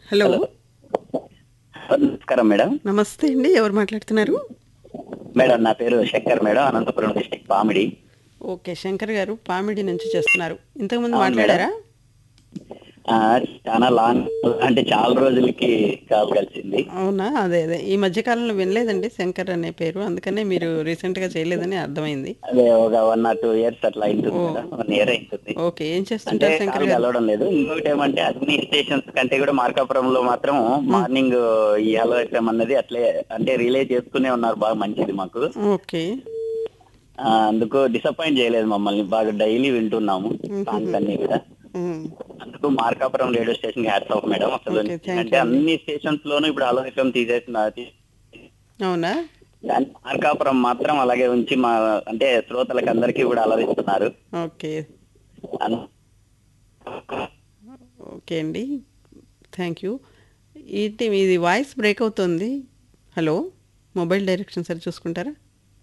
Hello నమస్కారం madam నమస్తే అండి ఎవరు మాట్లాడుతున్నారు మేడం నా పేరు Shankar madam Anantapuram district Pamidi okay Shankar గారు పామిడి నుంచి చేస్తున్నారు ఇంతకుముందు అవును మాట్లాడారా ఆ, చాలా లాంగ్ అంటే చాలా రోజులకి కాల్ కలిసింది అవునా అదే అదే ఈ మధ్య కాలంలో వినలేదండి శంకర్ అనే పేరు అందుకనే మీరు రీసెంట్ గా చేయలేదని అర్థమైంది అదే ఒక వన్ ఆర్ టూ ఇయర్స్ అట్లా అయింటుంది మేడం వన్ ఇయర్ అయింటుంది ఓకే ఏం అంటే చేస్తుంటారు శంకర్ కాల్ గారు కలవడం లేదు ఇంకొకటి ఏమంటే అన్ని స్టేషన్స్ కంటే కూడా మార్కాపురంలో మాత్రం మార్నింగ్ ఈ హలో ఎఫ్ఎం అన్నది అట్లే అంటే రిలే చేసుకునే ఉన్నారు బాగా మంచిది మాకు ఓకే ఆ, అందుకు డిసప్పాయింట్ చేయలేదు మమ్మల్ని బాగా డైలీ వింటున్నాము సాంగ్స్ అన్ని కూడా ఉమ్, అందుకు Markapuram radio station hats off madam అసలు Okay, thank అంటే you. అన్ని స్టేషన్స్ లోనూ ఇప్పుడు హలో ఎఫ్ఎం తీసేసిన అవునా కానీ మార్కాపురం మాత్రం అలాగే ఉంచి మా అంటే శ్రోతలకు అందరికీ కూడా అలరిస్తున్నారు ఓకే అన్- ఓకే అండి థ్యాంక్ యూ ఏంటి ఇది వాయిస్ బ్రేక్ అవుతుంది హలో మొబైల్ డైరెక్షన్ సరి చూసుకుంటారా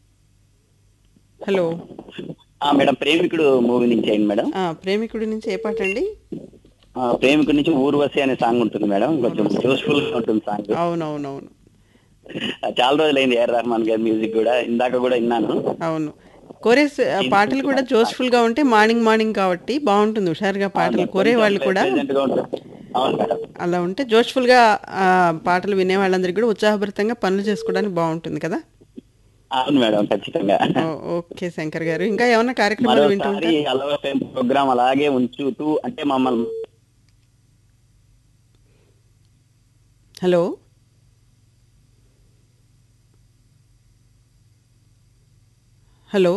హలో ఆ, మేడం ప్రేమికుడు మూవీ నుంచి అయింది మేడం ఆ, ప్రేమికుడి నుంచి ఏ పాట అండి ఆ, ప్రేమికుడి నుంచి ఊర్వశి అనే సాంగ్ ఉంటుంది మేడం కొంచెం జోష్ఫుల్ గా ఉంటుంది సాంగ్ అవునవునవును చాలా రోజులైంది ఏఆర్ రెహమాన్ గారి మ్యూజిక్ కూడా ఇందాక కూడా విన్నాను అవును కోరేస్ ఆ పాటలు కూడా జోష్ఫుల్ గా ఉంటే మార్నింగ్ మార్నింగ్ కాబట్టి బాగుంటుంది హుషారుగా పాటలు కోరే వాళ్ళు కూడా Pleasant గా ఉంటుంది అవును మేడం అలా ఉంటే జోష్ఫుల్ గా ఆ పాటలు వినే వాళ్ళందరికీ కూడా ఉత్సాహభరితంగా పనులు చేసుకోవడానికి బాగుంటుంది కదా అవును మేడం ఖచ్చితంగా ఓ- ఓకే శంకర్ గారు ఇంకా ఏమైనా కార్యక్రమాలు వింటూ మరోసారి ఉంటారు హలో ఎఫ్ఎం ప్రోగ్రామ్ అలాగే ఉంచుతూ అంటే మమ్మల్ని హలో హలో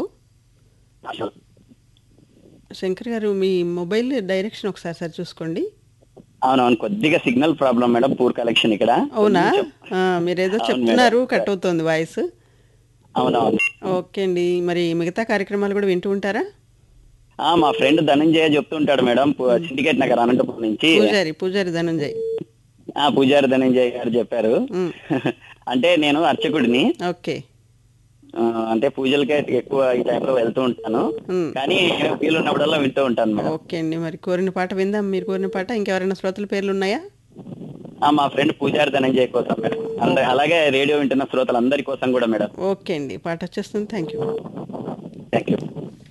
శంకర్ గారు మీ మొబైల్ డైరెక్షన్ ఒకసారి సరి చూసుకోండి అవునవును కొద్దిగా signal problem madam poor collection ఇక్కడ అవునా ఆ, మీరేదో అవును చెప్తున్నారు మేడం. కట్ అవుతోంది వాయిస్ అవునవును ఓకే అండి మరి మిగతా కార్యక్రమాలు కూడా వింటూ ఉంటారా ఆ, మా ఫ్రెండ్ ధనంజయ చెప్తుంటాడు మేడం పు- సిండికేట్ నగర్ అనంతపురం నుంచి పూజారి పూజారి ధనంజయ్ ఆ పూజారి ధనంజయ గారు చెప్పారు ఉమ్, అంటే నేను అర్చకుడిని ఓకే ఆ, అంటే పూజలకే ఎక్కువ ఈ టైంలో వెళ్తూ ఉంటాను ఉమ్, కానీ వీలు ఉన్నప్పుడల్లా వింటూ ఉంటాను మేడం ఓకే అండి మరి కోరిన పాట విందాం మీరు కోరిన పాట ఇంకెవరైనా శ్రోతల పేర్లు ఉన్నాయా ఆ, మా ఫ్రెండ్ పూజారి ధనంజయ కోసం మేడం అంద- అలాగే రేడియో వింటున్న శ్రోతలందరి కోసం కూడా మేడం ఓకే అండి పాట వచ్చేస్తుంది థ్యాంక్ యూ థ్యాంక్ యూ